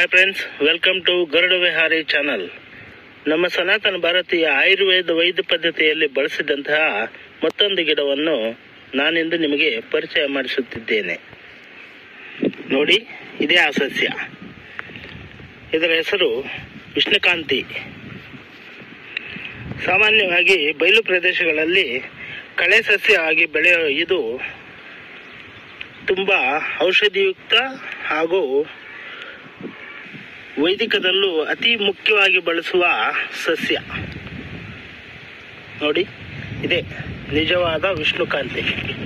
hi friends welcome to Garuda Vihari channel ನಮ್ಮ ಸನಾತನ ಭಾರತೀಯ ಆಯುರ್ವೇದ ವೈದ್ಯ ಪದ್ಧತಿಯಲ್ಲಿ ಬಳಸಿದಂತಹ ಮತ್ತೊಂದು ಗಿಡವನ್ನು ನಾನಿಂದು ನಿಮಗೆ ಪರಿಚಯ ಮಾಡಿಸುತ್ತಿದ್ದೇನೆ ನೋಡಿ ಇದೇ ಆ ಸಸ್ಯ ಇದರ ಹೆಸರು ವಿಷ್ಣುಕಾಂತಿ ಸಾಮಾನ್ಯವಾಗಿ ಬಯಲು ಪ್ರದೇಶಗಳಲ್ಲಿ ಕಳೆ ಸಸ್ಯ ಆಗಿ ಬೆಳೆಯೋ ಇದು ತುಂಬ ಔಷಧಿಯುಕ್ತ ಹಾಗೂ ವೈದಿಕದಲ್ಲೂ ಅತಿ ಮುಖ್ಯವಾಗಿ ಬಳಸುವ ಸಸ್ಯ ನೋಡಿ ಇದೆ ನಿಜವಾದ ವಿಷ್ಣುಕಾಂತಿ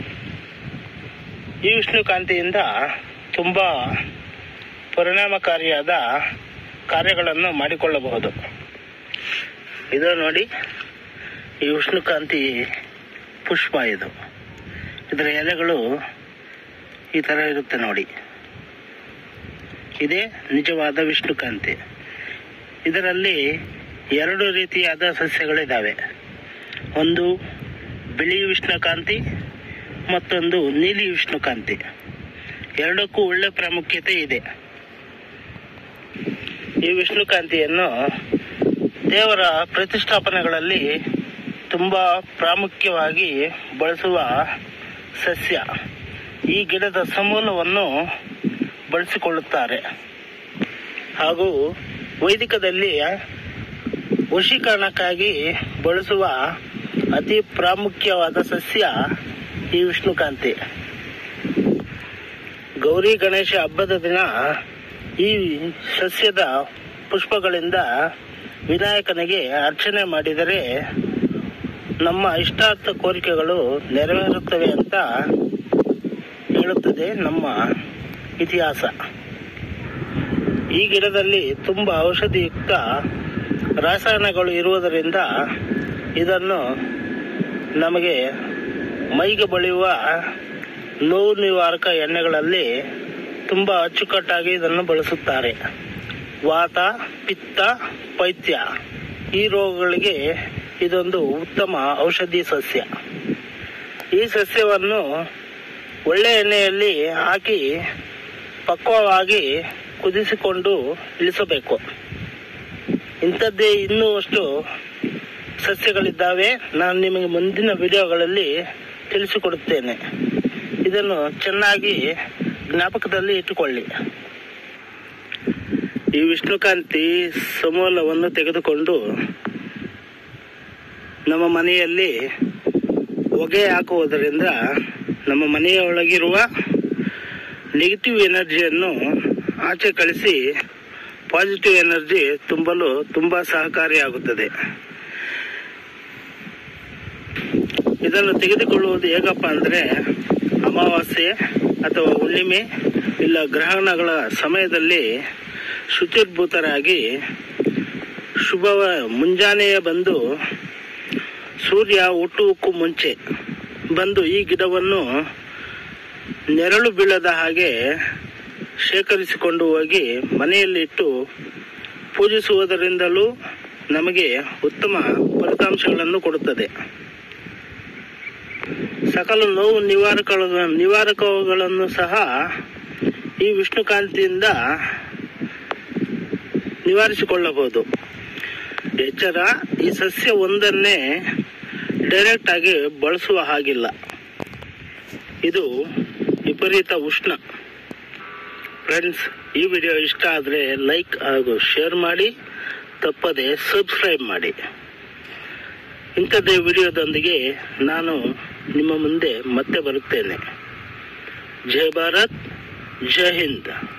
ಈ ವಿಷ್ಣುಕಾಂತಿಯಿಂದ ತುಂಬ ಪರಿಣಾಮಕಾರಿಯಾದ ಕಾರ್ಯಗಳನ್ನು ಮಾಡಿಕೊಳ್ಳಬಹುದು ಇದು ನೋಡಿ ಈ ವಿಷ್ಣುಕಾಂತಿ ಪುಷ್ಪ ಇದು ಇದರ ಎಲೆಗಳು ಈ ಥರ ಇರುತ್ತೆ ನೋಡಿ ಇದೇ ನಿಜವಾದ ವಿಷ್ಣುಕಾಂತಿ ಇದರಲ್ಲಿ ಎರಡು ರೀತಿಯಾದ ಸಸ್ಯಗಳಿದ್ದಾವೆ ಒಂದು ಬಿಳಿ ವಿಷ್ಣುಕಾಂತಿ ಮತ್ತೊಂದು ನೀಲಿ ವಿಷ್ಣುಕಾಂತಿ ಎರಡಕ್ಕೂ ಒಳ್ಳೆ ಪ್ರಾಮುಖ್ಯತೆ ಇದೆ ಈ ವಿಷ್ಣುಕಾಂತಿಯನ್ನು ದೇವರ ಪ್ರತಿಷ್ಠಾಪನೆಗಳಲ್ಲಿ ತುಂಬ ಪ್ರಾಮುಖ್ಯವಾಗಿ ಬಳಸುವ ಸಸ್ಯ ಈ ಗಿಡದ ಸಮೂಲವನ್ನು ಬಳಸಿಕೊಳ್ಳುತ್ತಾರೆ ಹಾಗೂ ವೈದಿಕದಲ್ಲಿ ವಶೀಕರಣಕ್ಕಾಗಿ ಬಳಸುವ ಅತಿ ಪ್ರಾಮುಖ್ಯವಾದ ಸಸ್ಯ ಈ ವಿಷ್ಣುಕಾಂತಿ ಗೌರಿ ಗಣೇಶ ಹಬ್ಬದ ದಿನ ಈ ಸಸ್ಯದ ಪುಷ್ಪಗಳಿಂದ ವಿನಾಯಕನಿಗೆ ಅರ್ಚನೆ ಮಾಡಿದರೆ ನಮ್ಮ ಇಷ್ಟಾರ್ಥ ಕೋರಿಕೆಗಳು ನೆರವೇರುತ್ತವೆ ಅಂತ ಹೇಳುತ್ತದೆ ನಮ್ಮ ಇತಿಹಾಸ ಈ ಗಿಡದಲ್ಲಿ ತುಂಬ ಔಷಧಿಯುಕ್ತ ರಾಸಾಯನಗಳು ಇರುವುದರಿಂದ ಇದನ್ನು ನಮಗೆ ಮೈಗೆ ಬಳಿಯುವ ನೋವು ನಿವಾರಕ ಎಣ್ಣೆಗಳಲ್ಲಿ ತುಂಬ ಅಚ್ಚುಕಟ್ಟಾಗಿ ಇದನ್ನು ಬಳಸುತ್ತಾರೆ ವಾತ ಪಿತ್ತ ಪೈತ್ಯ ಈ ರೋಗಗಳಿಗೆ ಇದೊಂದು ಉತ್ತಮ ಔಷಧಿ ಸಸ್ಯ ಈ ಸಸ್ಯವನ್ನು ಒಳ್ಳೆ ಎಣ್ಣೆಯಲ್ಲಿ ಹಾಕಿ ಪಕ್ವವಾಗಿ ಕುದಿಸಿಕೊಂಡು ಇಳಿಸಬೇಕು ಇಂಥದ್ದೇ ಇನ್ನೂ ಅಷ್ಟು ಸಸ್ಯಗಳಿದ್ದಾವೆ ನಾನು ನಿಮಗೆ ಮುಂದಿನ ವಿಡಿಯೋಗಳಲ್ಲಿ ತಿಳಿಸಿಕೊಡುತ್ತೇನೆ ಇದನ್ನು ಚೆನ್ನಾಗಿ ಜ್ಞಾಪಕದಲ್ಲಿ ಇಟ್ಟುಕೊಳ್ಳಿ ಈ ವಿಷ್ಣುಕಾಂತಿ ಸಮೂಲವನ್ನು ತೆಗೆದುಕೊಂಡು ನಮ್ಮ ಮನೆಯಲ್ಲಿ ಹೊಗೆ ಹಾಕುವುದರಿಂದ ನಮ್ಮ ಮನೆಯ ಒಳಗಿರುವ ನೆಗೆಟಿವ್ ಎನರ್ಜಿಯನ್ನು ಆಚೆ ಕಳಿಸಿ ಪಾಸಿಟಿವ್ ಎನರ್ಜಿ ತುಂಬಲು ತುಂಬ ಸಹಕಾರಿಯಾಗುತ್ತದೆ ಇದನ್ನು ತೆಗೆದುಕೊಳ್ಳುವುದು ಹೇಗಪ್ಪ ಅಂದರೆ ಅಮಾವಾಸ್ಯೆ ಅಥವಾ ಹುಣ್ಣಿಮೆ ಇಲ್ಲ ಗ್ರಹಣಗಳ ಸಮಯದಲ್ಲಿ ಶುಚಿರ್ಭೂತರಾಗಿ ಶುಭ ಮುಂಜಾನೆಯೇ ಬಂದು ಸೂರ್ಯ ಹುಟ್ಟುವುಕ್ಕೂ ಮುಂಚೆ ಬಂದು ಈ ಗಿಡವನ್ನು ನೆರಳು ಬೀಳದ ಹಾಗೆ ಶೇಖರಿಸಿಕೊಂಡು ಹೋಗಿ ಮನೆಯಲ್ಲಿ ಇಟ್ಟು ಪೂಜಿಸುವುದರಿಂದಲೂ ನಮಗೆ ಉತ್ತಮ ಫಲಿತಾಂಶಗಳನ್ನು ಕೊಡುತ್ತದೆ ಸಕಲ ನೋವು ನಿವಾರಕ ನಿವಾರಕಗಳನ್ನು ಸಹ ಈ ವಿಷ್ಣುಕಾಂತಿಯಿಂದ ನಿವಾರಿಸಿಕೊಳ್ಳಬಹುದು ಎಚ್ಚರ ಈ ಸಸ್ಯ ಒಂದನ್ನೇ ಡೈರೆಕ್ಟ್ ಆಗಿ ಬಳಸುವ ಹಾಗಿಲ್ಲ ಇದು ವಿಪರೀತ ಉಷ್ಣ ಫ್ರೆಂಡ್ಸ್ ಈ ವಿಡಿಯೋ ಇಷ್ಟ ಆದರೆ ಲೈಕ್ ಹಾಗೂ ಶೇರ್ ಮಾಡಿ ತಪ್ಪದೆ ಸಬ್ಸ್ಕ್ರೈಬ್ ಮಾಡಿ ಇಂಥದ್ದೇ ವಿಡಿಯೋದೊಂದಿಗೆ ನಾನು ನಿಮ್ಮ ಮುಂದೆ ಮತ್ತೆ ಬರುತ್ತೇನೆ ಜೈ ಭಾರತ್ ಜೈ ಹಿಂದ್